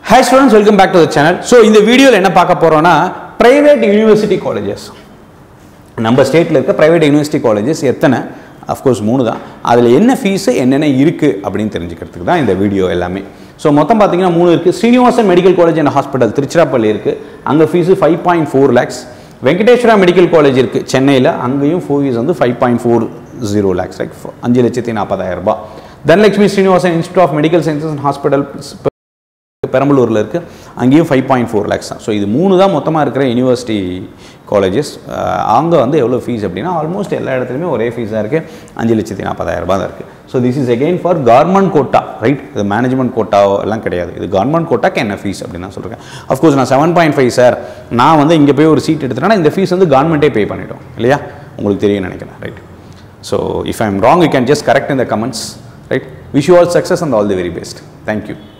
hi students welcome back to the channel so இந்த வீடியோவில் என்ன பார்க்க போகிறோன்னா ப்ரைவேட் யூனிவர்சிட்டி காலேஜஸ் நம்ம ஸ்டேட்டில் இருக்க ப்ரைவேட் யூனிவர்சிட்டி காலேஜஸ் எத்தனை அஃப்கோர்ஸ் மூணு தான் அதில் என்ன ஃபீஸு என்னென்ன இருக்குது அப்படின்னு தெரிஞ்சுக்கிறதுக்கு தான் இந்த வீடியோ எல்லாமே ஸோ மொத்தம் பார்த்தீங்கன்னா மூணு இருக்குது Srinivasan medical college and hospital Tiruchirappalli இருக்குது அங்கே fees five point four lakhs Venkateswara medical college இருக்குது சென்னையில் அங்கேயும் ஃபீஸ் வந்து five point four zero lakhs like அஞ்சு லட்சத்தி நாற்பதாயிரம் ரூபாய் Dhanalakshmi Srinivasan institute of medical sciences and hospital பெரம்பலூரில் இருக்குது அங்கேயும் ஃபைவ் பாயிண்ட் ஃபோர் லேக்ஸ் தான் ஸோ இது மூணு தான் மொத்தமாக இருக்கிற யூனிவர்சிட்டி காலேஜஸ் அங்கே வந்து எவ்வளோ ஃபீஸ் அப்படின்னா ஆல்மோஸ்ட் எல்லா இடத்துலையுமே ஒரே ஃபீஸாக இருக்குது அஞ்சு லட்சத்தி நாற்பதாயிரம் ரூபாய் தான் இருக்குது so this is again for government quota right இது மேனேஜ்மெண்ட் கோட்டா எல்லாம் கிடையாது இது கவர்மெண்ட் கோட்டாக்கு என்ன ஃபீஸ் அப்படின்னு நான் சொல்கிறேன் அஃப்கோர்ஸ் நான் செவன் பாயிண்ட் ஃபைவ் சார் நான் வந்து இங்கே போய் ஒரு சீட் எடுத்துட்டேன்னா இந்த ஃபீஸ் வந்து கவர்மெண்ட்டே பே பண்ணிடும் இல்லையா உங்களுக்கு தெரியும் நினைக்கிறேன் right so if I'm wrong you can just correct in the comments right wish you all success and all the very best thank you